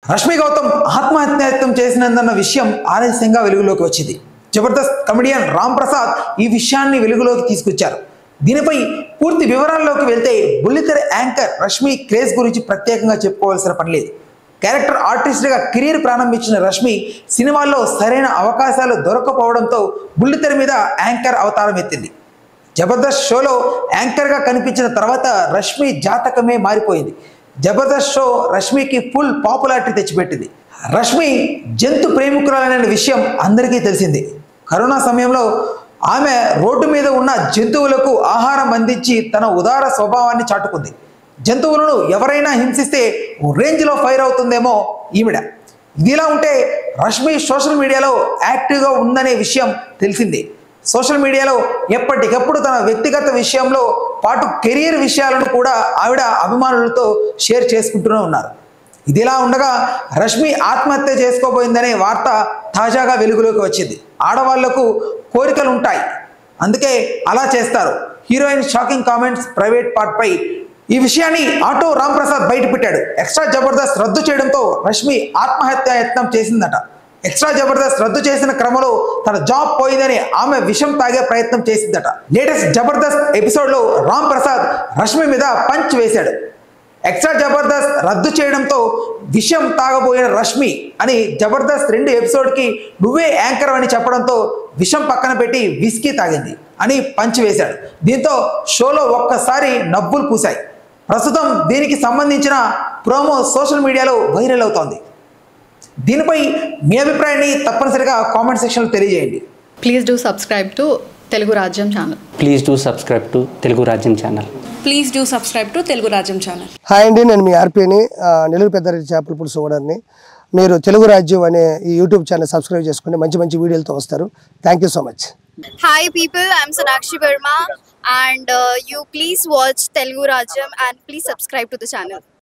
రష్మి గౌతమ్ ఆత్మహత్యాయత్నం చేసినందన్న విషయం ఆలస్యంగా వెలుగులోకి వచ్చింది జబర్దస్త్ కమెడియన్ రామ్ ప్రసాద్ ఈ విషయాన్ని వెలుగులోకి తీసుకొచ్చారు దీనిపై పూర్తి వివరాల్లోకి వెళ్తే బుల్లితెర యాంకర్ రష్మి క్రేజ్ గురించి ప్రత్యేకంగా చెప్పుకోవాల్సిన పని లేదు క్యారెక్టర్ ఆర్టిస్ట్గా కెరీర్ ప్రారంభించిన రష్మి సినిమాల్లో సరైన అవకాశాలు దొరకపోవడంతో బుల్లితెర మీద యాంకర్ అవతారం ఎత్తింది జబర్దస్త్ షోలో యాంకర్గా కనిపించిన తర్వాత రష్మి జాతకమే మారిపోయింది జబర్దస్త్ షో రష్మికి ఫుల్ పాపులారిటీ తెచ్చిపెట్టింది రష్మి జంతు ప్రేమికురాలనే విషయం అందరికీ తెలిసింది కరోనా సమయంలో ఆమె రోడ్డు మీద ఉన్న జంతువులకు ఆహారం అందించి తన ఉదార స్వభావాన్ని చాటుకుంది జంతువులను ఎవరైనా హింసిస్తే ఓ రేంజ్లో ఫైర్ అవుతుందేమో ఈవిడ ఇదిలా ఉంటే రష్మి సోషల్ మీడియాలో యాక్టివ్గా ఉందనే విషయం తెలిసిందే సోషల్ మీడియాలో ఎప్పటికప్పుడు తన వ్యక్తిగత విషయంలో పాటు కెరీర్ విషయాలను కూడా ఆవిడ అభిమానులతో షేర్ చేసుకుంటూనే ఉన్నారు ఇదిలా ఉండగా రష్మి ఆత్మహత్య చేసుకోబోయిందనే వార్త తాజాగా వెలుగులోకి వచ్చింది ఆడవాళ్లకు కోరికలు ఉంటాయి అందుకే అలా చేస్తారు హీరోయిన్ షాకింగ్ కామెంట్స్ ప్రైవేట్ పార్ట్పై ఈ విషయాన్ని ఆటో రామ్ ప్రసాద్ బయటపెట్టాడు ఎక్స్ట్రా జబర్దస్త్ రద్దు చేయడంతో రష్మి ఆత్మహత్య యత్నం చేసిందట ఎక్స్ట్రా జబర్దస్త్ రద్దు చేసిన క్రమంలో తన జాబ్ పోయిందని ఆమె విషం తాగే ప్రయత్నం చేసిందట లేటెస్ట్ జబర్దస్త్ ఎపిసోడ్లో రామ్ ప్రసాద్ రష్మి మీద పంచ్ వేశాడు ఎక్స్ట్రా జబర్దస్త్ రద్దు చేయడంతో విషయం తాగబోయిన రష్మి అని జబర్దస్త్ రెండు ఎపిసోడ్కి నువ్వే యాంకర్ అని చెప్పడంతో విషం పక్కన పెట్టి విస్కీ తాగింది అని పంచ్ వేశాడు దీంతో షోలో ఒక్కసారి నవ్వులు పూశాయి ప్రస్తుతం దీనికి సంబంధించిన ప్రోమో సోషల్ మీడియాలో వైరల్ అవుతోంది దీనిపై మీ అభిప్రాయాన్ని తప్పనిసరిగా కామెంట్ సెక్షన్లో తెలియజేయండి please do subscribe to Telugu Rajyam channel please do subscribe to Telugu Rajyam channel please do subscribe to Telugu Rajyam channel hi అండి నేను మీ ఆర్పీని ఆ, నెల్లూరు పెద్దారెడ్డి చేపల పులుసు ఓనర్ని మీరు తెలుగు రాజ్యం అనే ఈ యూట్యూబ్ ఛానల్ సబ్స్క్రైబ్ చేసుకుని మంచి మంచి వీడియోలతో వస్తారు thank you so much Hi people, I'm Sonakshi Verma and uh, you please watch Telugu Rajam and please subscribe to the channel.